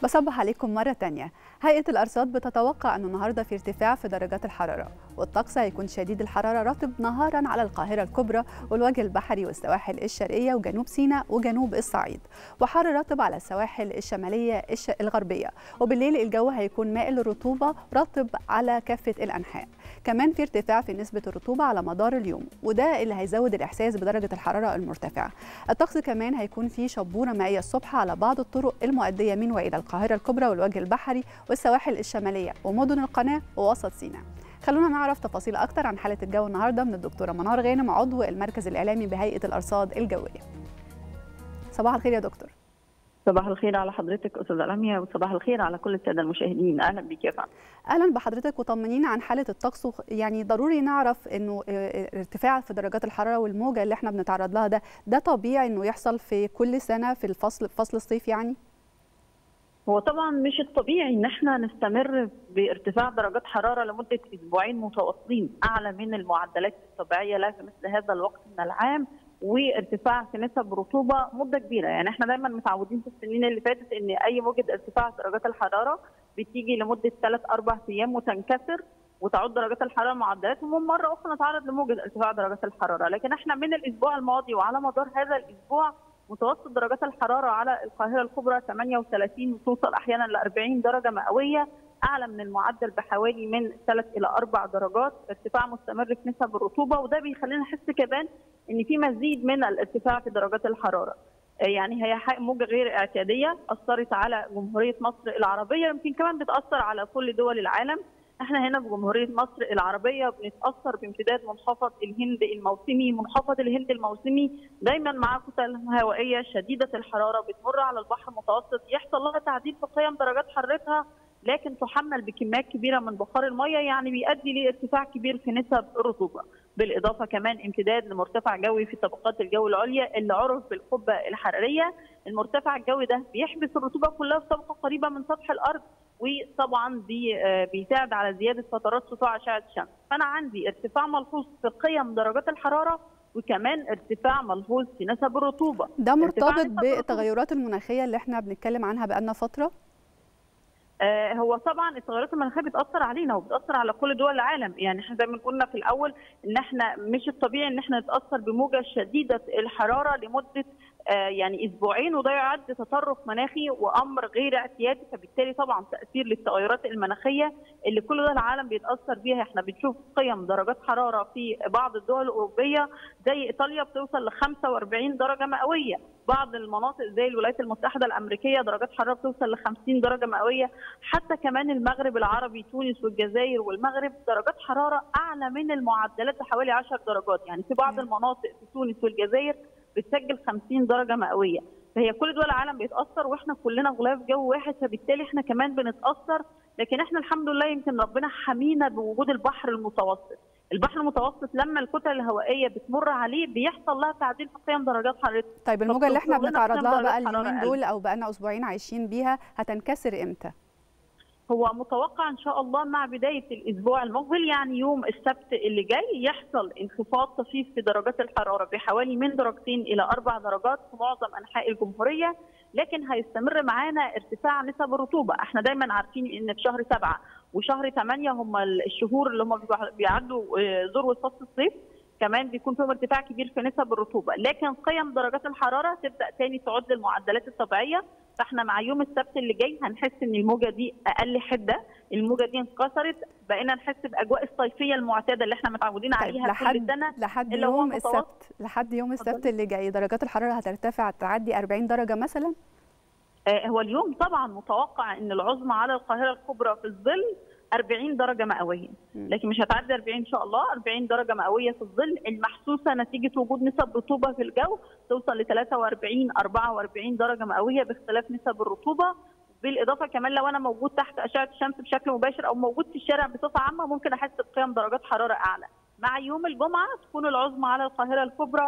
بصبح عليكم مرة تانية هيئة الأرصاد بتتوقع أنه النهاردة في ارتفاع في درجات الحرارة والطقس هيكون شديد الحرارة رطب نهارا على القاهرة الكبرى والوجه البحري والسواحل الشرقية وجنوب سيناء وجنوب الصعيد وحر رطب على السواحل الشمالية الغربية وبالليل الجو هيكون مائل للرطوبة رطب على كافة الأنحاء كمان في ارتفاع في نسبة الرطوبة على مدار اليوم وده اللي هيزود الإحساس بدرجة الحرارة المرتفعة الطقس كمان هيكون فيه شبورة مائية الصبح على بعض الطرق المؤدية من وإلى القاهرة الكبرى والوجه البحري والسواحل الشمالية ومدن القناة ووسط سيناء خلونا نعرف تفاصيل أكتر عن حالة الجو النهاردة من الدكتورة منار غانم عضو المركز الإعلامي بهيئة الأرصاد الجوية صباح الخير يا دكتور صباح الخير على حضرتك استاذه لميا وصباح الخير على كل الساده المشاهدين اهلا بك يا فندم اهلا بحضرتك وطمنينا عن حاله الطقس يعني ضروري نعرف انه ارتفاع في درجات الحراره والموجه اللي احنا بنتعرض لها ده ده طبيعي انه يحصل في كل سنه في الفصل في فصل الصيف يعني هو طبعا مش الطبيعي ان احنا نستمر بارتفاع درجات حراره لمده اسبوعين متواصلين اعلى من المعدلات الطبيعيه لها في مثل هذا الوقت من العام وارتفاع في نسب رطوبه مده كبيره يعني احنا دايما متعودين في السنين اللي فاتت ان اي موجه ارتفاع درجات الحراره بتيجي لمده ثلاث اربع ايام وتنكسر وتعود درجات الحراره معدلاتهم ومن مره اخرى نتعرض لموجه ارتفاع درجات الحراره لكن احنا من الاسبوع الماضي وعلى مدار هذا الاسبوع متوسط درجات الحراره على القاهره الكبرى 38 وتوصل احيانا ل 40 درجه مئويه اعلى من المعدل بحوالي من 3 الى 4 درجات ارتفاع مستمر في نسب الرطوبه وده بيخلينا نحس كمان ان في مزيد من الارتفاع في درجات الحراره يعني هي موجه غير اعتياديه اثرت على جمهوريه مصر العربيه يمكن كمان بتاثر على كل دول العالم احنا هنا في جمهوريه مصر العربيه بنتاثر بامتداد منخفض الهند الموسمي، منخفض الهند الموسمي دايما معاه كتل هوائيه شديده الحراره بتمر على البحر المتوسط يحصل لها تعديل في قيم درجات حرارتها لكن تحمل بكميات كبيره من بخار الميه يعني بيؤدي لارتفاع كبير في نسب الرطوبه، بالاضافه كمان امتداد لمرتفع جوي في طبقات الجو العليا اللي عرف بالقبه الحراريه، المرتفع الجوي ده بيحبس الرطوبه كلها في طبقه قريبه من سطح الارض وطبعا بي بيساعد على زياده فترات سطوع اشعه الشمس، فانا عندي ارتفاع ملحوظ في قيم درجات الحراره وكمان ارتفاع ملحوظ في نسب الرطوبه. ده مرتبط بالتغيرات المناخيه اللي احنا بنتكلم عنها بقالنا فتره؟ هو طبعا التغيرات المناخيه بتاثر علينا وبتاثر على كل دول العالم يعني احنا زي ما قلنا في الاول ان احنا مش الطبيعي ان احنا نتاثر بموجه شديده الحراره لمده يعني اسبوعين وده يعد تطرف مناخي وامر غير اعتيادي فبالتالي طبعا تاثير للتغيرات المناخيه اللي كل دول العالم بيتاثر بيها احنا بنشوف قيم درجات حراره في بعض الدول الاوروبيه زي ايطاليا بتوصل ل 45 درجه مئويه بعض المناطق زي الولايات المتحده الامريكيه درجات حراره بتوصل ل 50 درجه مئويه حتى كمان المغرب العربي تونس والجزائر والمغرب درجات حراره اعلى من المعدلات بحوالي 10 درجات يعني في بعض المناطق في تونس والجزائر بتسجل 50 درجه مئويه فهي كل دول العالم بيتاثر واحنا كلنا غلاف جو واحد فبالتالي احنا كمان بنتاثر لكن احنا الحمد لله يمكن ربنا حمينا بوجود البحر المتوسط البحر المتوسط لما الكتل الهوائيه بتمر عليه بيحصل لها تعديل في قيم درجات حرارته طيب الموجه اللي احنا بنتعرض لها بقى اليومين دول او بقى لنا اسبوعين عايشين بيها هتنكسر امتى هو متوقع ان شاء الله مع بدايه الاسبوع المقبل يعني يوم السبت اللي جاي يحصل انخفاض طفيف في درجات الحراره بحوالي من درجتين الى اربع درجات في معظم انحاء الجمهوريه لكن هيستمر معانا ارتفاع نسب الرطوبه، احنا دايما عارفين ان في شهر سبعه وشهر ثمانيه هم الشهور اللي هم بيعدوا ذروه فصل الصيف كمان بيكون فيهم ارتفاع كبير في نسب الرطوبه، لكن قيم درجات الحراره تبدا تاني تعود للمعدلات الطبيعيه، فاحنا مع يوم السبت اللي جاي هنحس ان الموجه دي اقل حده، الموجه دي انكسرت، بقينا نحس باجواء الصيفيه المعتاده اللي احنا متعودين طيب عليها لحد كل سنه لحد يوم السبت لحد يوم السبت اللي جاي درجات الحراره هترتفع تعدي 40 درجه مثلا؟ آه هو اليوم طبعا متوقع ان العظمى على القاهره الكبرى في الظل 40 درجة مئوية لكن مش هتعدي 40 إن شاء الله 40 درجة مئوية في الظل المحسوسة نتيجة وجود نسب رطوبة في الجو توصل ل 43 44 درجة مئوية باختلاف نسب الرطوبة بالاضافه كمان لو انا موجود تحت اشعه الشمس بشكل مباشر او موجود في الشارع بصفه عامه ممكن احس بقيم درجات حراره اعلى مع يوم الجمعه تكون العظمى على القاهره الكبرى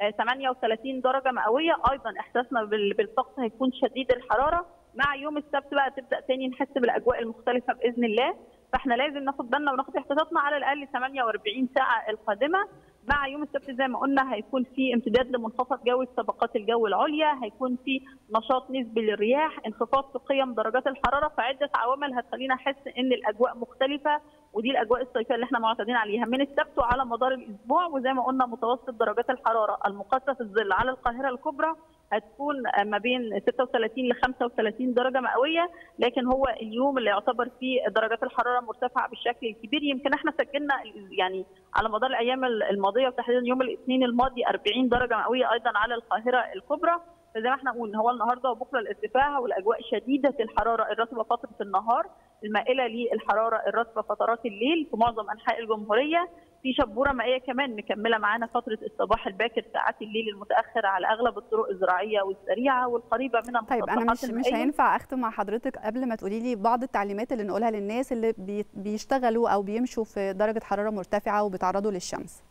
38 درجه مئويه ايضا احساسنا بالطقس هيكون شديد الحراره مع يوم السبت بقى تبدا تاني نحس بالاجواء المختلفه باذن الله فاحنا لازم ناخد بالنا وناخد احتياطاتنا على الاقل 48 ساعه القادمه مع يوم السبت زي ما قلنا هيكون في امتداد لمنخفض جوي في طبقات الجو العليا هيكون في نشاط نسبي للرياح انخفاض في قيم درجات الحراره فعده عوامل هتخلينا احس ان الاجواء مختلفه ودي الاجواء الصيفيه اللي احنا معتادين عليها من السبت وعلى مدار الاسبوع وزي ما قلنا متوسط درجات الحراره المقاسه في الظل على القاهره الكبرى هتكون ما بين 36 ل 35 درجه مئويه لكن هو اليوم اللي يعتبر فيه درجات الحراره مرتفعه بالشكل الكبير يمكن احنا سجلنا يعني على مدار الايام الماضيه وتحديدا يوم الاثنين الماضي 40 درجه مئويه ايضا على القاهره الكبرى فزي ما احنا قلنا هو النهارده وبكره الارتفاع والاجواء شديده الحراره الرطبه فتره النهار المائله للحراره الرطبه فترات الليل في معظم انحاء الجمهوريه في شبوره مائيه كمان مكمله معانا فتره الصباح الباكر ساعات الليل المتاخر على اغلب الطرق الزراعيه والسريعه والقريبه من طيب انا مش مش هينفع اختم مع حضرتك قبل ما تقولي لي بعض التعليمات اللي نقولها للناس اللي بيشتغلوا او بيمشوا في درجه حراره مرتفعه وبيتعرضوا للشمس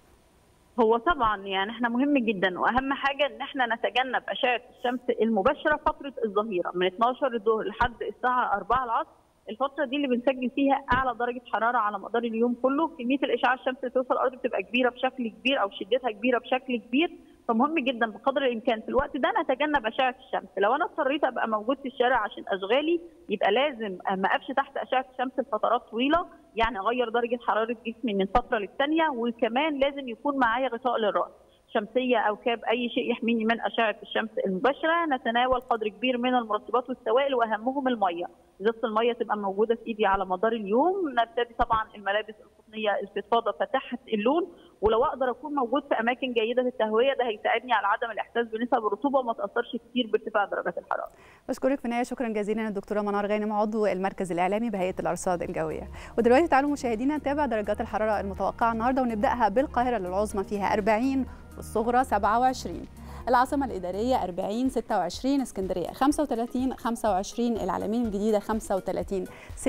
هو طبعا يعني احنا مهم جدا واهم حاجه ان احنا نتجنب اشعه الشمس المباشره فتره الظهيره من 12 الظهر لحد الساعه 4 العصر الفتره دي اللي بنسجل فيها اعلى درجه حراره على مدار اليوم كله كميه الاشعاع الشمسي اللي توصل الارض بتبقى كبيره بشكل كبير او شدتها كبيره بشكل كبير فمهم جدا بقدر الامكان في الوقت ده نتجنب اشعه الشمس لو انا اضطريت ابقى موجود في الشارع عشان اشغالي يبقى لازم ما اقفش تحت اشعه الشمس لفترات طويله يعني اغير درجه حراره جسمي من فتره للثانيه وكمان لازم يكون معايا غطاء للراس شمسيه او كاب اي شيء يحميني من اشعه الشمس المباشره نتناول قدر كبير من المرطبات والسوائل واهمهم الميه ازازه الميه تبقى موجوده في ايدي على مدار اليوم نرتدي طبعا الملابس القطنيه الفضفاضه فاتحه اللون ولو اقدر اكون موجود في اماكن جيده التهويه ده هيساعدني على عدم الاحساس بنسب الرطوبه وما تاثرش كتير بارتفاع درجات الحراره. بشكرك في النهايه شكرا جزيلا الدكتوره منار غانم عضو المركز الاعلامي بهيئه الارصاد الجويه. ودلوقتي تعالوا مشاهدينا نتابع درجات الحراره المتوقعه النهارده ونبداها بالقاهره العظمى فيها 40 والصغرى 27 العاصمة الإدارية 40 26 اسكندرية 35 25 العلمين الجديدة 35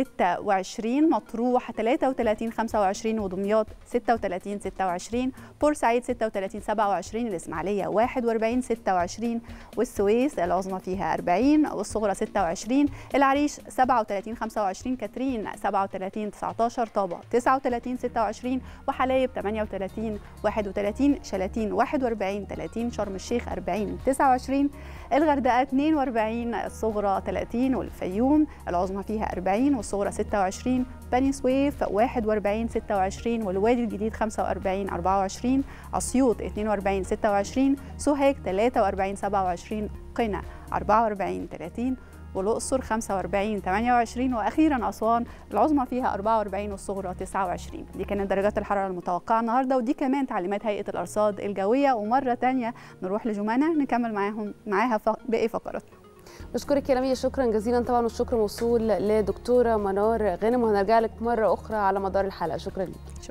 26 مطروح 33 25 ودمياط 36 26 بورسعيد 36 27 الإسماعيلية 41 26 والسويس العظمى فيها 40 والصغرى 26 العريش 37 25 كاترين 37 19 طابة 39 26 وحلايب 38 31 شلاتين 41 30 شرم الشيخ 40 29 الغردقه 42 الصغرى 30 والفيوم العظمى فيها 40 والصغرى 26 بني سويف 41 26 والوادي الجديد 45 24 اسيوط 42 26 سوهاج 43 27 قنا 44 30 والأقصر 45 28 وأخيرا أسوان العظمى فيها 44 والصغرى 29 دي كانت درجات الحرارة المتوقعة النهاردة ودي كمان تعليمات هيئة الأرصاد الجوية ومرة تانية نروح لجمانة نكمل معاهم معاها باقي فقراتنا بشكرك يا لميا شكرا جزيلا طبعا والشكر موصول لدكتوره منار غانم وهنرجع لك مره اخرى على مدار الحلقه شكرا لك